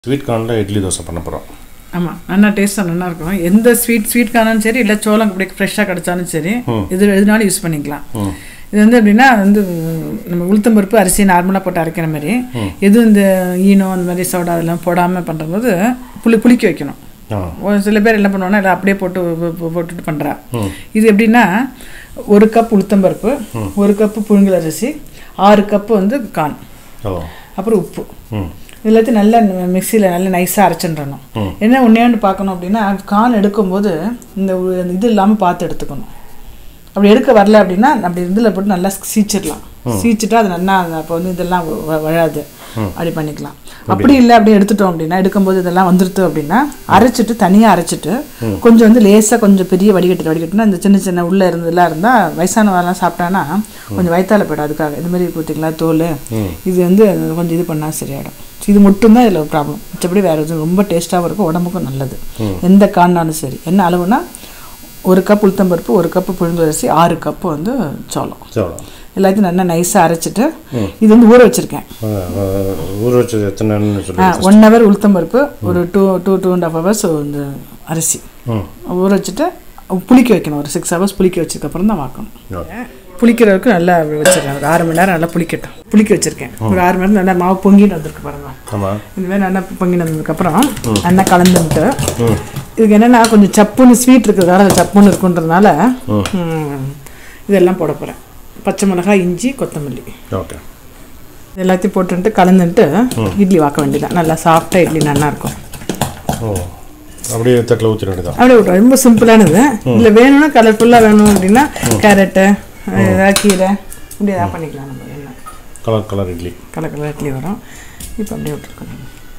Sweet கார்னில் idli dosa பண்ண போகிறோம் ஆமாம் நல்லா டேஸ்ட்டாக நல்லா இருக்கும் எந்த ஸ்வீட் ஸ்வீட் காரணம் சரி இல்லை சோளம் இப்படி ஃப்ரெஷ்ஷாக கிடைச்சாலும் சரி ம். இது எதுனாலும் யூஸ் பண்ணிக்கலாம் ம் இது வந்து எப்படின்னா வந்து நம்ம உளுத்தம்பருப்பு அரிசி நார்மலாக போட்டு அரைக்கிற மாதிரி எதுவும் இந்த ஈனோ அந்த மாதிரி சோடா அதெல்லாம் போடாமல் பண்ணும்போது புளி புளிக்க வைக்கணும் ஆ ஒரு சில பேர் என்ன பண்ணுவாங்கன்னா இல்லை அப்படியே போட்டு போ- போ- போட்டுட்டு பண்ணுறா ம் இது எப்படின்னா ஒரு கப் உளுத்தம்பருப்பு ஒரு கப்பு புழுங்கல் அரிசி ஆறு கப்பு வந்து கான் ஓ அப்புறம் உப்பு ம் எல்லாத்தையும் நல்லா மிக்சியில் நல்லா நைஸாக அரைச்சிடணும் ம். என்ன ஒன்றே பார்க்கணும் அப்படின்னா கான் எடுக்கும்போது இந்த ஒரு அந்த இது இல்லாமல் பார்த்து எடுத்துக்கணும் அப்படி எடுக்க வரல அப்படின்னா அப்படி இதில் போட்டு நல்லா சீச்சிடலாம் சீச்சிட்டு அது நல்லா அப்போ வந்து இதெல்லாம் வ- வ- வழாது அப்படி பண்ணிக்கலாம் அப்படி இல்லை அப்படி எடுத்துட்டோம் அப்படின்னா எடுக்கும்போது இதெல்லாம் வந்துருது அப்படின்னா அரைச்சிட்டு தனியாக அரைச்சிட்டு கொஞ்சம் வந்து லேசாக கொஞ்சம் பெரிய வடிகட்டி வடிகட்டினா இந்த சின்ன சின்ன உள்ளே இருந்ததெல்லாம் இருந்தால் வயசானவெல்லாம் சாப்பிட்டானா கொஞ்சம் வயிற்றால போய்டும் அதுக்காக இது மாதிரி ஊற்றிக்கலாம் தோல் இது வந்து கொஞ்சம் இது பண்ணால் சரியாயிடும் இது மட்டும்தான் இதில் ப்ராப்ளம் மற்றபடி வேறு எதுவும் ரொம்ப டேஸ்ட்டாகவும் இருக்கும் உடம்புக்கும் நல்லது எந்த கான்னாலும் சரி என்ன அளவுனா ஒரு கப் உளுத்தம்பருப்பு ஒரு கப்பு புழுங்கல் அரிசி ஆறு கப்பு வந்து சோளம் சோளம் எல்லாத்தையும் நல்லா நைஸாக அரைச்சிட்டு இது வந்து ஊற வச்சுருக்கேன் ஆ, ஆ, ஊற வச்சது எத்தனைன்னு சொல்லி ஒன் ஹவர் உளுத்தம்பருப்பு ஒரு two two two and half hours இந்த அரிசி ம் ஊற வச்சுட்டு புளிக்க வைக்கணும் ஒரு சிக்ஸ் ஹவர்ஸ் புளிக்க வச்சதுக்கப்புறம் தான் வாக்கணும் ஓகே புளிக்கிறதுக்கு நல்லா வச்சிடறேன் ஒரு ஆறு மணி நேரம் நல்லா புளிக்கட்டும் புளிக்க வச்சுருக்கேன் ஒரு ஆறு மணி நேரம் நல்லா மாவு பொங்கிட்டு வந்திருக்கு பாருங்க ஆமாம் இந்த மாதிரி நல்லா பொங்கிட்டு வந்ததுக்கப்புறம் நல்லா கலந்துட்டு ம் இதுக்கு என்னென்னா கொஞ்சம் சப்புன்னு ஸ்வீட் இருக்கிறதால அது சப்புன்னு இருக்குன்றதுனால ம், இதெல்லாம் போட போகிறேன் பச்சை மிளகாய் இஞ்சி கொத்தமல்லி ஓகே இது எல்லாத்தையும் போட்டுட்டு கலந்துட்டு இட்லி வாக்க வேண்டியதான் நல்லா சாஃப்டாக இட்லி நல்லா இருக்கும் ஓ அப்படியே தட்டில் ஊற்றிட வேண்டியதான் அப்படியே விட்றோம் ரொம்ப சிம்பிளானது இல்லை வேணும்னா கலர்ஃபுல்லாக வேணும் அப்படின்னா கேரட்டு ஏதாவது கீரை இப்படி ஏதாவது பண்ணிக்கலாம் நம்ம என்ன colour colour idli colour colour idli வரும் இப்போ அப்படியே விட்டுருக்கோம்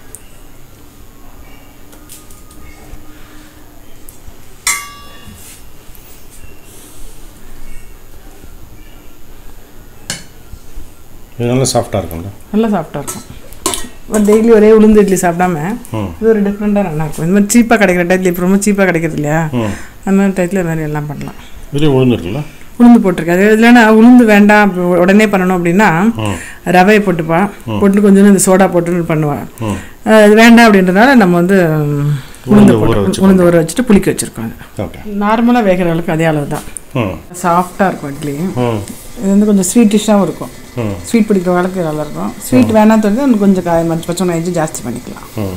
இது நல்லா சாஃப்டாக இருக்கும்ல நல்லா சாஃப்டாக இருக்கும் பட் டெய்லி ஒரே உளுந்து இட்லி சாப்பிடாம ம் இது ஒரு டிஃப்ரெண்ட்டாக நல்லா இருக்கும் இந்த மாதிரி சீப்பாக கிடைக்கிற டயத்தில் இப்போ ரொம்ப சீப்பாக கிடைக்கிறது இல்லையா ம் அந்த மாதிரி டயத்தில் இது மாதிரி எல்லாம் பண்ணலாம் இதுலேயே உளுந்து இருக்குல்ல உளுந்து போட்டிருக்கேன் அது இல்லைன்னா உளுந்து வேண்டாம் அப்ப உடனே பண்ணணும் அப்படின்னா ம் ரவையை போட்டுப்பா போட்டு கொஞ்சம் இந்த சோடா போட்டு பண்ணுவேன் ம் அது வேண்டாம் அப்படின்றதுனால நம்ம வந்து ம், உளுந்து உளுந்து ஊற போட்டு வச்சு உளுந்து ஊற வச்சுட்டு புளிக்க வச்சுருக்கோம் அது ஓகே நார்மலாக வேகிற அளவுக்கு அதே அளவு தான் ம் சாஃப்டாக இருக்கும் இட்லி ம் இது வந்து கொஞ்சம் ஸ்வீட்டிஷாகவும் இருக்கும் ம் ஸ்வீட் பிடிக்கிற அளவுக்கு நல்லா இருக்கும் ஸ்வீட் வேணாம் தெரிஞ்சு இன்னும் கொஞ்சம் காய் மஞ்சள் பச்சை மிளகாய் ஜாஸ்தி பண்ணிக்கலாம் ம்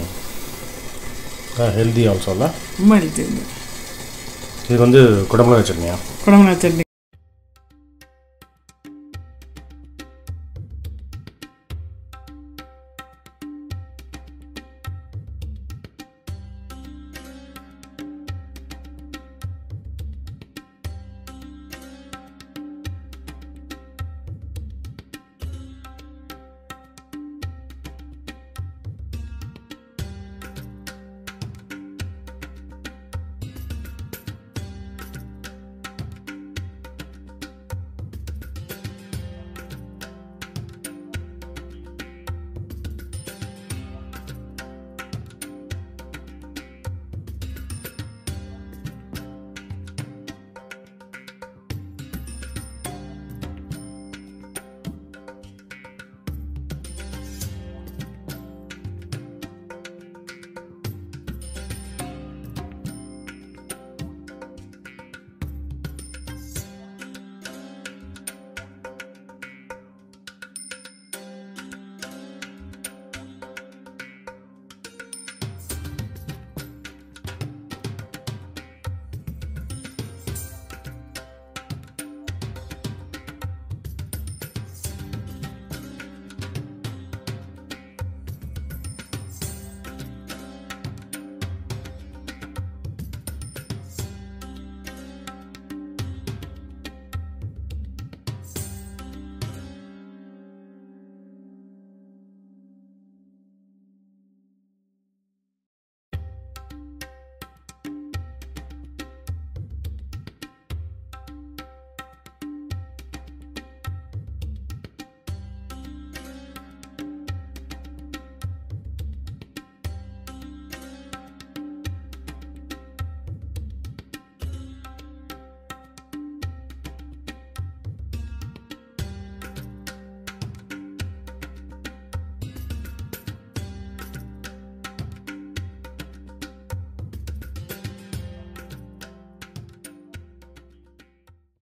ஹெல்தி ஆல்சோல ரொம்ப ஹெல்த்தி இது இது வந்து குடம்புல வச்சுருக்கியா குழம்புல சட்னி